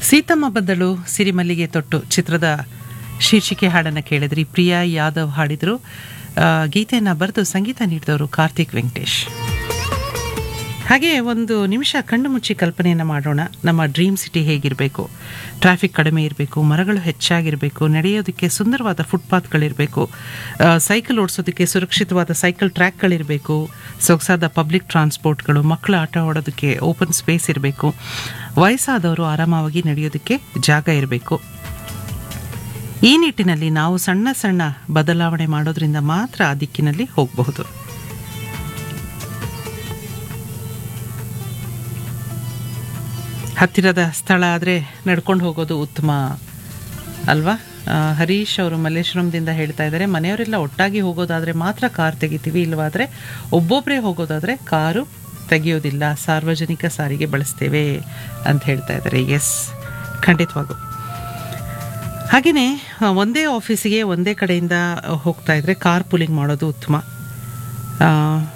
ಸೀತಮ್ಮ ಬದ್ದಳು ಸಿರಿಮಲ್ಲಿಗೆ ತೊಟ್ಟು ಚಿತ್ರದ ಶೀರ್ಷಿಕೆ ಹಾಡನ್ನು ಕೇಳಿದ್ರಿ ಪ್ರಿಯಾ ಯಾದವ್ ಹಾಡಿದ್ರು ಆ, ಗೀತೆಯನ್ನು ಬರೆದು ಸಂಗೀತ ನೀಡಿದವರು ಕಾರ್ತಿಕ್ ವೆಂಕಟೇಶ್ ಹಾಗೆ ಒಂದು ನಿಮಿಷ ಕಣ್ಣು ಮುಚ್ಚಿ ಕಲ್ಪನೆಯನ್ನು ಮಾಡೋಣ ನಮ್ಮ ಡ್ರೀಮ್ ಸಿಟಿ ಹೇಗಿರಬೇಕು ಟ್ರಾಫಿಕ್ ಕಡಿಮೆ ಇರಬೇಕು ಮರಗಳು ಹೆಚ್ಚಾಗಿರಬೇಕು ನಡೆಯೋದಕ್ಕೆ ಸುಂದರವಾದ ಫುಟ್ಪಾತ್ಗಳಿರಬೇಕು ಸೈಕಲ್ ಓಡಿಸೋದಕ್ಕೆ ಸುರಕ್ಷಿತವಾದ ಸೈಕಲ್ ಟ್ರ್ಯಾಕ್ಗಳಿರಬೇಕು ಸೊಗಸಾದ ಪಬ್ಲಿಕ್ ಟ್ರಾನ್ಸ್ಪೋರ್ಟ್ಗಳು ಮಕ್ಕಳು ಆಟ ಆಡೋದಕ್ಕೆ ಓಪನ್ ಸ್ಪೇಸ್ ಇರಬೇಕು ವಯಸ್ಸಾದವರು ಆರಾಮವಾಗಿ ನಡೆಯೋದಕ್ಕೆ ಜಾಗ ಇರಬೇಕು ಈ ನಿಟ್ಟಿನಲ್ಲಿ ನಾವು ಸಣ್ಣ ಸಣ್ಣ ಬದಲಾವಣೆ ಮಾಡೋದ್ರಿಂದ ಮಾತ್ರ ಆ ದಿಕ್ಕಿನಲ್ಲಿ ಹೋಗಬಹುದು ಹತ್ತಿರದ ಸ್ಥಳ ಆದರೆ ನಡ್ಕೊಂಡು ಹೋಗೋದು ಉತ್ತಮ ಅಲ್ವಾ ಆ, ಹರೀಶ್ ಅವರು ಮಲ್ಲೇಶ್ವರಂದಿಂದ ಹೇಳ್ತಾ ಇದ್ದಾರೆ ಮನೆಯವರೆಲ್ಲ ಒಟ್ಟಾಗಿ ಹೋಗೋದಾದರೆ ಮಾತ್ರ ಕಾರ್ ತೆಗಿತೀವಿ ಇಲ್ಲವಾದರೆ ಒಬ್ಬೊಬ್ಬರೇ ಹೋಗೋದಾದರೆ ಕಾರು ತೆಗೆಯೋದಿಲ್ಲ ಸಾರ್ವಜನಿಕ ಸಾರಿಗೆ ಬಳಸ್ತೇವೆ ಅಂತ ಹೇಳ್ತಾ ಇದ್ದಾರೆ ಎಸ್ ಖಂಡಿತವಾಗೂ ಹಾಗೆಯೇ ಒಂದೇ ಆಫೀಸಿಗೆ ಒಂದೇ ಕಡೆಯಿಂದ ಹೋಗ್ತಾ ಇದ್ರೆ ಕಾರ್ ಪೂಲಿಂಗ್ ಮಾಡೋದು ಉತ್ತಮ ಆ,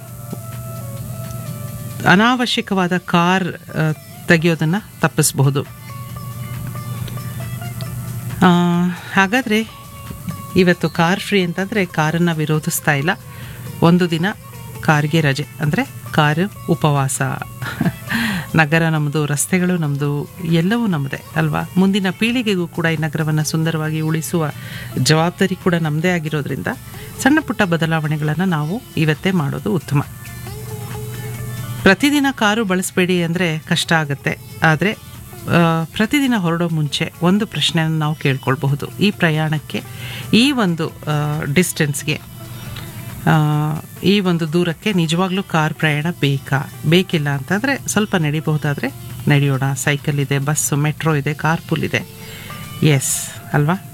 ಅನಾವಶ್ಯಕವಾದ ಕಾರ್ ಆ, ತೆಗೆಯೋದನ್ನು ತಪ್ಪಿಸಬಹುದು ಆ, ಹಾಗಾದರೆ ಇವತ್ತು ಕಾರ್ ಫ್ರೀ ಅಂತಂದರೆ ಕಾರನ್ನು ವಿರೋಧಿಸ್ತಾ ಇಲ್ಲ ಒಂದು ದಿನ ಕಾರ್ಗೆ ರಜೆ ಅಂದರೆ ಕಾರು ಉಪವಾಸ ನಗರ ನಮ್ಮದು ರಸ್ತೆಗಳು ನಮ್ಮದು ಎಲ್ಲವೂ ನಮ್ಮದೇ ಅಲ್ವಾ ಮುಂದಿನ ಪೀಳಿಗೆಗೂ ಕೂಡ ಈ ನಗರವನ್ನು ಸುಂದರವಾಗಿ ಉಳಿಸುವ ಜವಾಬ್ದಾರಿ ಕೂಡ ನಮ್ಮದೇ ಆಗಿರೋದ್ರಿಂದ ಸಣ್ಣ ಪುಟ್ಟ ಬದಲಾವಣೆಗಳನ್ನು ನಾವು ಇವತ್ತೇ ಮಾಡೋದು ಉತ್ತಮ ಪ್ರತಿದಿನ ಕಾರು ಬಳಸಬೇಡಿ ಅಂದರೆ ಕಷ್ಟ ಆಗುತ್ತೆ ಆದರೆ ಆ, ಪ್ರತಿದಿನ ಹೊರಡೋ ಮುಂಚೆ ಒಂದು ಪ್ರಶ್ನೆಯನ್ನು ನಾವು ಕೇಳ್ಕೊಳ್ಬಹುದು ಈ ಪ್ರಯಾಣಕ್ಕೆ ಈ ಒಂದು ಡಿಸ್ಟೆನ್ಸ್ಗೆ ಈ ಒಂದು ದೂರಕ್ಕೆ ನಿಜವಾಗ್ಲೂ ಕಾರ್ ಪ್ರಯಾಣ ಬೇಕಾ ಬೇಕಿಲ್ಲ ಅಂತಂದರೆ ಸ್ವಲ್ಪ ನಡಿಬಹುದಾದರೆ ನಡೆಯೋಣ ಸೈಕಲ್ ಇದೆ ಬಸ್ಸು ಮೆಟ್ರೋ ಇದೆ ಕಾರ್ ಪೂಲ್ ಇದೆ ಎಸ್ ಅಲ್ವಾ